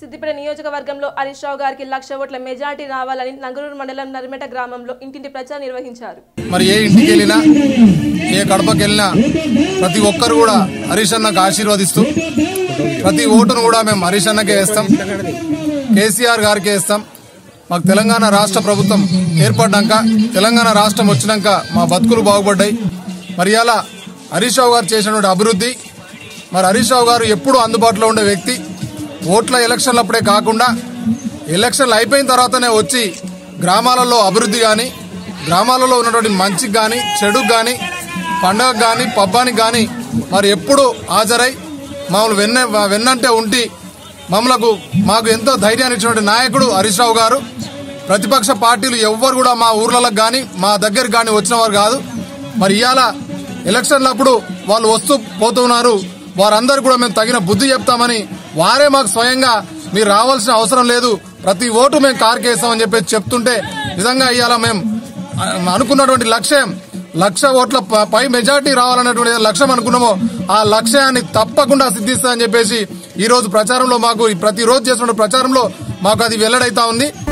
సిద్దిపేట నియోజకవర్గంలో హరీష్ రావు గారికి లక్ష ఓట్ల మెజార్టీ రావాలని నంగరూరు మండలం నరిమెట గ్రామంలో ఇంటింటి ప్రచారం నిర్వహించారు మరి ఏ ఇంటికి వెళ్ళినా ఏ కడపకి వెళ్ళినా ప్రతి ఒక్కరు కూడా హరీష్ అన్నకు ఆశీర్వదిస్తూ ప్రతి ఓటును కూడా మేము హరీష్ అన్నకే వేస్తాం కేసీఆర్ గారికి వేస్తాం మాకు తెలంగాణ రాష్ట్ర ప్రభుత్వం ఏర్పడ్డాక తెలంగాణ రాష్ట్రం వచ్చినాక మా బతుకులు బాగుపడ్డాయి మరి ఇలా హరీష్ రావు గారు చేసినటువంటి అభివృద్ధి మరి హరీష్ రావు గారు ఎప్పుడూ అందుబాటులో ఉండే వ్యక్తి ఓట్ల ఎలక్షన్లప్పుడే కాకుండా ఎలక్షన్లు అయిపోయిన తర్వాతనే వచ్చి గ్రామాలలో అభివృద్ధి కానీ గ్రామాలలో ఉన్నటువంటి మంచికి కానీ చెడుకు కానీ పండగకు కానీ పబ్బానికి కానీ మరి ఎప్పుడు హాజరై మమ్మల్ని వెన్న వెన్నంటే ఉండి మమ్మలకు మాకు ఎంతో ధైర్యాన్ని ఇచ్చినటువంటి నాయకుడు హరీష్ రావు గారు ప్రతిపక్ష పార్టీలు ఎవ్వరు కూడా మా ఊర్లకు కానీ మా దగ్గరికి కానీ వచ్చిన వారు కాదు మరి ఇవాళ ఎలక్షన్లప్పుడు వాళ్ళు వస్తూ పోతున్నారు వారందరూ కూడా మేము తగిన బుద్ధి చెప్తామని వారే మాకు స్వయంగా మీరు రావాల్సిన అవసరం లేదు ప్రతి ఓటు మేము కార్కేస్తామని చెప్పేసి చెప్తుంటే నిజంగా ఇవాళ మేము అనుకున్నటువంటి లక్ష్యం లక్ష ఓట్ల ప- పై మెజార్టీ రావాలన్నటువంటి ఏదైతే లక్ష్యం అనుకున్నామో ఆ లక్ష్యాన్ని తప్పకుండా సిద్ధిస్తా అని చెప్పేసి ఈ రోజు ప్రచారంలో మాకు ఈ ప్రతి రోజు చేస్తున్న ప్రచారంలో మాకు అది వెల్లడైతా ఉంది